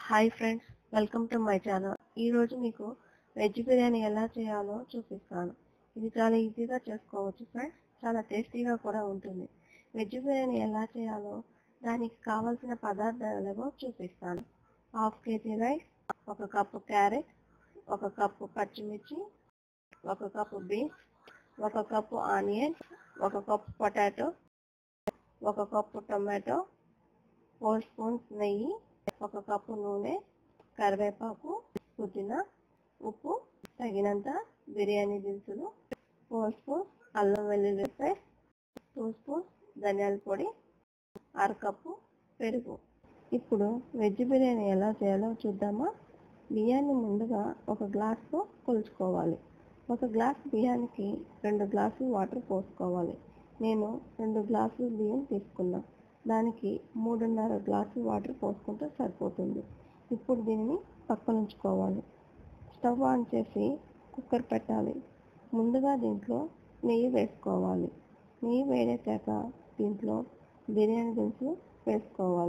hi friends welcome to my channel ఈరోజు మీకు veg biryani ఎలా చేయాలో చూపిస్తాను ఇది చాలా ఈజీగా చేసుకోవచ్చు ఫ్రెండ్స్ చాలా టేస్టీగా కూడా ఉంటుంది వెజ్ బిర్యానీ ఎలా చేయాలో దానికి కావలసిన పదార్థాలు చూపిస్తాను హాఫ్ కేజీ రైస్ ఒక కప్పు క్యారెట్ ఒక కప్పు పచ్చిమిర్చి ఒక కప్పు బీన్స్ ఒక కప్పు ఆనియన్ ఒక కప్పు పొటాటో ఒక కప్పు టొమాటో ఫోర్ స్పూన్స్ నెయ్యి ఒక కప్పు నూనె కరివేపాకు పుదీనా ఉప్పు తగినంత బిర్యానీ దినుసులు ఫోర్ స్పూన్స్ అల్లం వెల్లుల్లి పేస్ట్ టూ స్పూన్స్ ధనియాల పొడి అరకప్పు పెరుగు ఇప్పుడు వెజ్ బిర్యానీ ఎలా చేయాలో చూద్దామా బియ్యాన్ని ముందుగా ఒక గ్లాస్తో కొలుచుకోవాలి ఒక గ్లాస్ బియ్యానికి రెండు గ్లాసులు వాటర్ పోసుకోవాలి నేను రెండు గ్లాసులు బియ్యం తీసుకున్నా దానికి మూడున్నర గ్లాసులు వాటర్ పోసుకుంటే సరిపోతుంది ఇప్పుడు దీనిని పక్కనుంచుకోవాలి స్టవ్ ఆన్ చేసి కుక్కర్ పెట్టాలి ముందుగా దీంట్లో నెయ్యి వేసుకోవాలి నెయ్యి వేడేశాక దీంట్లో బిర్యానీ దినుసులు వేసుకోవాలి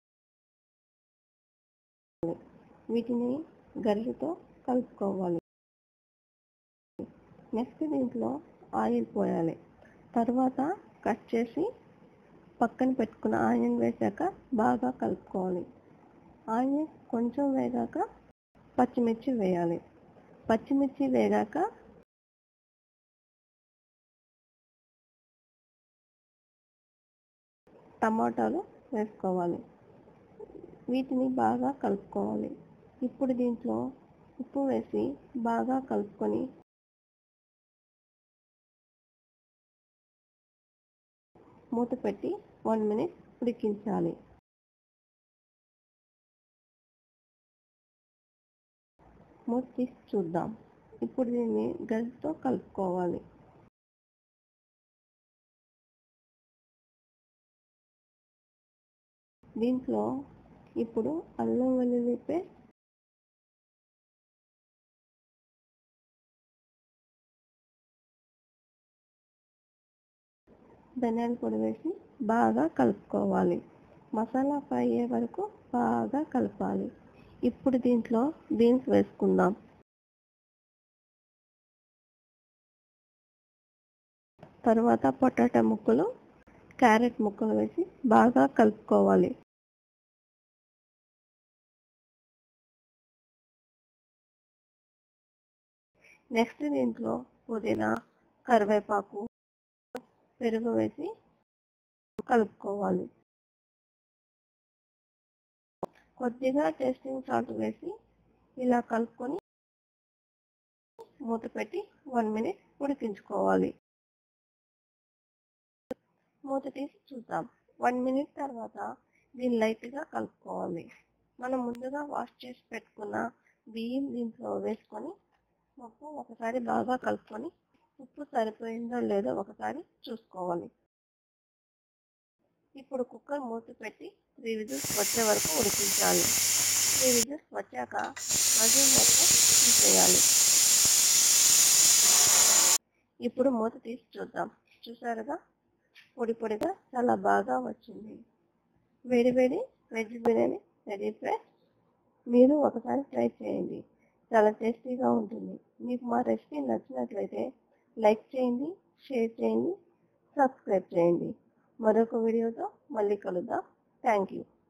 వీటిని గరిటెతో కలుపుకోవాలి నెక్స్ట్ దీంట్లో ఆయిల్ పోయాలి తర్వాత కట్ చేసి పక్కన పెట్టుకున్న ఆనియన్ వేసాక బాగా కలుపుకోవాలి ఆనియన్ కొంచెం వేగాక పచ్చిమిర్చి వేయాలి పచ్చిమిర్చి వేగాక టమాటాలు వేసుకోవాలి వీటిని బాగా కలుపుకోవాలి ఇప్పుడు దీంట్లో ఉప్పు వేసి బాగా కలుపుకొని మూత పెట్టి వన్ మినిట్ ఉడికించాలి మూత తీసి చూద్దాం ఇప్పుడు దీన్ని గరిటతో కలుపుకోవాలి దీంట్లో ఇప్పుడు అల్లం వెల్లుల్లి పేస్ట్ ధనియాల పొడి వేసి బాగా కలుపుకోవాలి మసాలా ఫ్రై అయ్యే వరకు బాగా కలపాలి ఇప్పుడు దీంట్లో బీన్స్ వేసుకుందాం తర్వాత పొటాటో ముక్కలు క్యారెట్ ముక్కలు వేసి బాగా కలుపుకోవాలి నెక్స్ట్ దీంట్లో పుదీనా కరివేపాకు పెరుగు వేసి కలుపుకోవాలి కొద్దిగా టేస్టింగ్ సాల్ట్ వేసి ఇలా కలుపుకొని మూత పెట్టి వన్ మినిట్ ఉడికించుకోవాలి మూత తీసి చూద్దాం వన్ మినిట్ తర్వాత దీన్ని లైట్గా కలుపుకోవాలి మనం ముందుగా వాష్ చేసి పెట్టుకున్న బియ్యం దీంట్లో వేసుకొని మొత్తం ఒకసారి బాగా కలుపుకొని ఉప్పు సరిపోయిందో లేదో ఒకసారి చూసుకోవాలి ఇప్పుడు కుక్కర్ మూత పెట్టి త్రీ విజిల్స్ వచ్చే వరకు ఉడికించాలి త్రీ విజిల్స్ వచ్చాక మజిల్ మొత్తం తీసేయాలి ఇప్పుడు మూత తీసి చూద్దాం చూసారుగా పొడి పొడిగా చాలా బాగా వచ్చింది వేడి వేడి వెజ్ బిర్యానీ రెడీ ఫ్రెష్ మీరు ఒకసారి ట్రై చేయండి చాలా టేస్టీగా ఉంటుంది మీకు మా రెసిపీ నచ్చినట్లయితే లైక్ చేయండి షేర్ చేయండి సబ్స్క్రైబ్ చేయండి మరొక వీడియోతో మళ్ళీ కలుద్దాం థ్యాంక్ యూ